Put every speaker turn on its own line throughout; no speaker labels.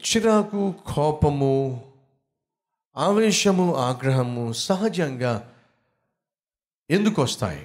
చిరాకు కోపము ఆవేశము ఆగ్రహము సహజంగా ఎందుకు వస్తాయి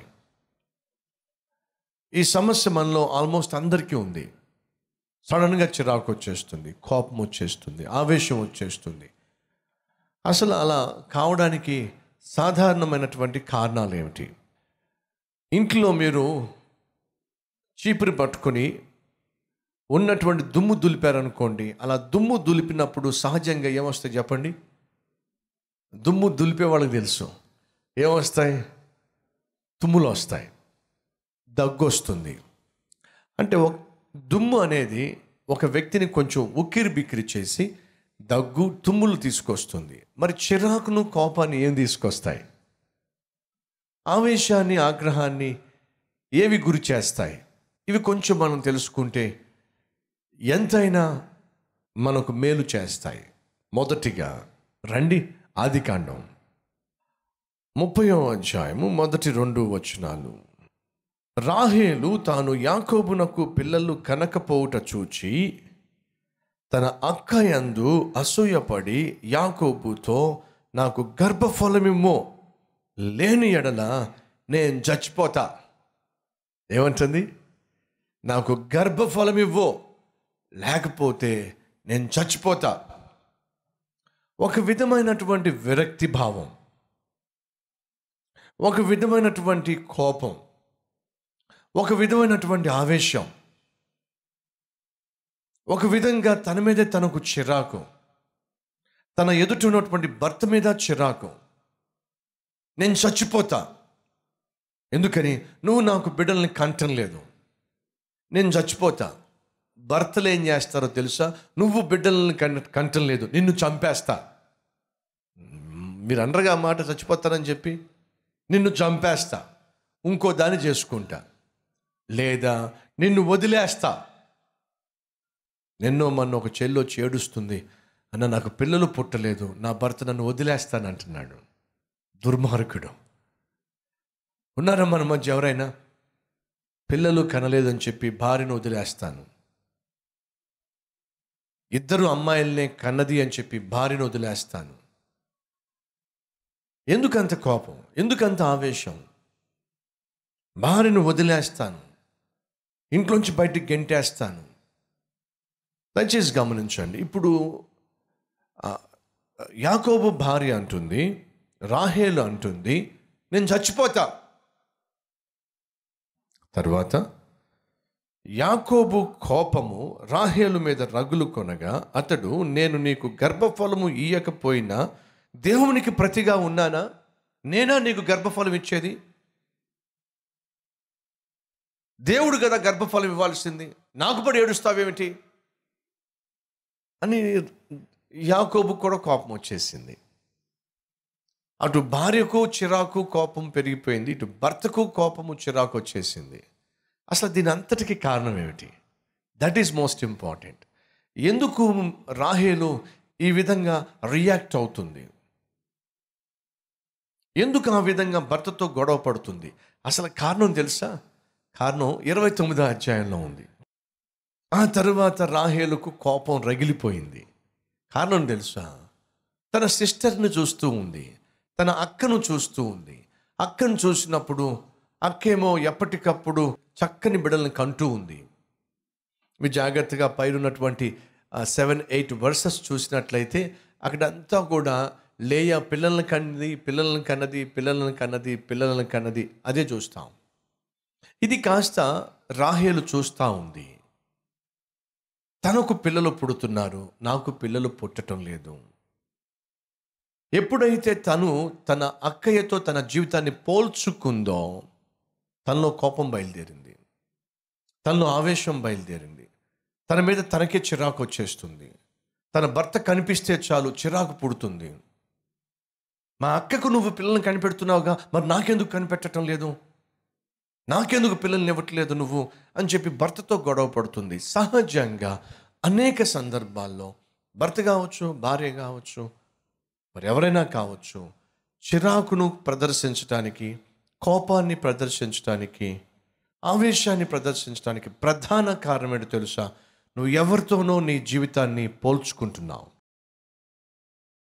ఈ సమస్య మనలో ఆల్మోస్ట్ అందరికీ ఉంది సడన్గా చిరాకు వచ్చేస్తుంది కోపం వచ్చేస్తుంది ఆవేశం వచ్చేస్తుంది అసలు అలా కావడానికి సాధారణమైనటువంటి కారణాలు ఏమిటి ఇంట్లో మీరు చీపురు పట్టుకొని ఉన్నటువంటి దుమ్ము దులిపారనుకోండి అలా దుమ్ము దులిపినప్పుడు సహజంగా ఏమొస్తాయి చెప్పండి దుమ్ము దులిపే వాళ్ళకి తెలుసు ఏమొస్తాయి తుమ్ములు వస్తాయి దగ్గు వస్తుంది అంటే ఒక దుమ్ము అనేది ఒక వ్యక్తిని కొంచెం ఉక్కిరి బిక్కిరి చేసి దగ్గు తుమ్ములు తీసుకొస్తుంది మరి చిరాకును కోపాన్ని ఏం తీసుకొస్తాయి ఆవేశాన్ని ఆగ్రహాన్ని ఏవి గురి చేస్తాయి ఇవి కొంచెం మనం తెలుసుకుంటే ఎంతైనా మనకు మేలు చేస్తాయి మొదటిగా రండి ఆదికాండం ముప్పయో అధ్యాయము మొదటి రెండు వచనాలు రాహేలు తాను యాకోబునకు పిల్లలు కనకపోవుట చూచి తన అక్క యందు అసూయపడి యాకోబుతో నాకు గర్భఫలమిమ్మో లేని ఎడల నేను చచ్చిపోతా ఏమంటుంది నాకు గర్భఫలం ఇవ్వు లేకపోతే నేను చచ్చిపోతా ఒక విధమైనటువంటి విరక్తి భావం ఒక విధమైనటువంటి కోపం ఒక విధమైనటువంటి ఆవేశం ఒక విధంగా తన మీదే తనకు చిరాకు తన ఎదుట ఉన్నటువంటి భర్త మీద చిరాకు నేను చచ్చిపోతా ఎందుకని నువ్వు నాకు బిడ్డల్ని కంటం లేదు నేను చచ్చిపోతా భర్తలు ఏం చేస్తారో తెలుసా నువ్వు బిడ్డల్ని కన్ కంటం లేదు నిన్ను చంపేస్తా మీరు అనరుగా ఆ మాట చచ్చిపోతారని చెప్పి నిన్ను చంపేస్తా ఇంకో దాన్ని చేసుకుంటా లేదా నిన్ను వదిలేస్తా నిన్నో మొన్న ఒక చెల్లి వచ్చి ఏడుస్తుంది అన్న నాకు పిల్లలు పుట్టలేదు నా భర్త నన్ను వదిలేస్తానంటున్నాడు దుర్మార్గుడు ఉన్నారా మన మధ్య ఎవరైనా పిల్లలు కనలేదని చెప్పి భార్యను వదిలేస్తాను ఇద్దరు అమ్మాయిల్నే కన్నది అని చెప్పి భార్యను వదిలేస్తాను ఎందుకంత కోపం ఎందుకంత ఆవేశం భార్యను వదిలేస్తాను ఇంట్లోంచి బయటికి గెంటేస్తాను దయచేసి గమనించండి ఇప్పుడు ఆ, యాకోబు భార్య అంటుంది రాహేలు అంటుంది నేను చచ్చిపోతా తర్వాత యాకోబు కోపము రాహేలు మీద రగులు కొనగా అతడు నేను నీకు గర్భఫలము ఇయ్యకపోయినా దేవునికి ప్రతిగా ఉన్నానా నేనా నీకు గర్భఫలం ఇచ్చేది దేవుడు కదా గర్భఫలం ఇవ్వాల్సింది నాకు పడి ఏడుస్తావేమిటి అని యాకోబు కూడా కోపం వచ్చేసింది అటు భార్యకు చిరాకు కోపం పెరిగిపోయింది ఇటు భర్తకు కోపము చిరాకు వచ్చేసింది అసలు దీని అంతటికి కారణం ఏమిటి దట్ ఈస్ మోస్ట్ ఇంపార్టెంట్ ఎందుకు రాహేలు ఈ విధంగా రియాక్ట్ అవుతుంది ఎందుకు ఆ విధంగా భర్తతో గొడవ పడుతుంది అసలు కారణం తెలుసా కారణం ఇరవై తొమ్మిదో అధ్యాయంలో ఉంది ఆ తరువాత రాహేలుకు కోపం రగిలిపోయింది కారణం తెలుసా తన సిస్టర్ని చూస్తూ ఉంది తన అక్కను చూస్తూ ఉంది అక్కను చూసినప్పుడు అక్కేమో ఎప్పటికప్పుడు చక్కని బిడల్ని కంటూ ఉంది మీరు జాగ్రత్తగా పైరున్నటువంటి సెవెన్ ఎయిట్ వర్సెస్ చూసినట్లయితే అక్కడంతా కూడా లేయ పిల్లల్ని కన్నది పిల్లల్ని కన్నది పిల్లల్ని కన్నది పిల్లల్ని కన్నది అదే చూస్తాం ఇది కాస్త రాహేలు చూస్తూ ఉంది తనకు పిల్లలు పుడుతున్నారు నాకు పిల్లలు పుట్టడం లేదు ఎప్పుడైతే తను తన అక్కయ్యతో తన జీవితాన్ని పోల్చుకుందో తనలో కోపం బయలుదేరింది తనలో ఆవేశం బయలుదేరింది తన మీద తనకే చిరాకు వచ్చేస్తుంది తన భర్త కనిపిస్తే చాలు చిరాకు పుడుతుంది మా అక్కకు నువ్వు పిల్లల్ని కనిపెడుతున్నావుగా మరి నాకెందుకు కనిపెట్టడం లేదు నాకెందుకు పిల్లల్ని ఇవ్వట్లేదు నువ్వు అని చెప్పి భర్తతో గొడవ పడుతుంది సహజంగా అనేక సందర్భాల్లో భర్త కావచ్చు భార్య కావచ్చు మరి ఎవరైనా కావచ్చు చిరాకును ప్రదర్శించడానికి కోపాన్ని ప్రదర్శించడానికి ఆవేశాన్ని ప్రదర్శించడానికి ప్రధాన కారణం ఏంటో తెలుసా నువ్వు ఎవరితోనో నీ జీవితాన్ని పోల్చుకుంటున్నావు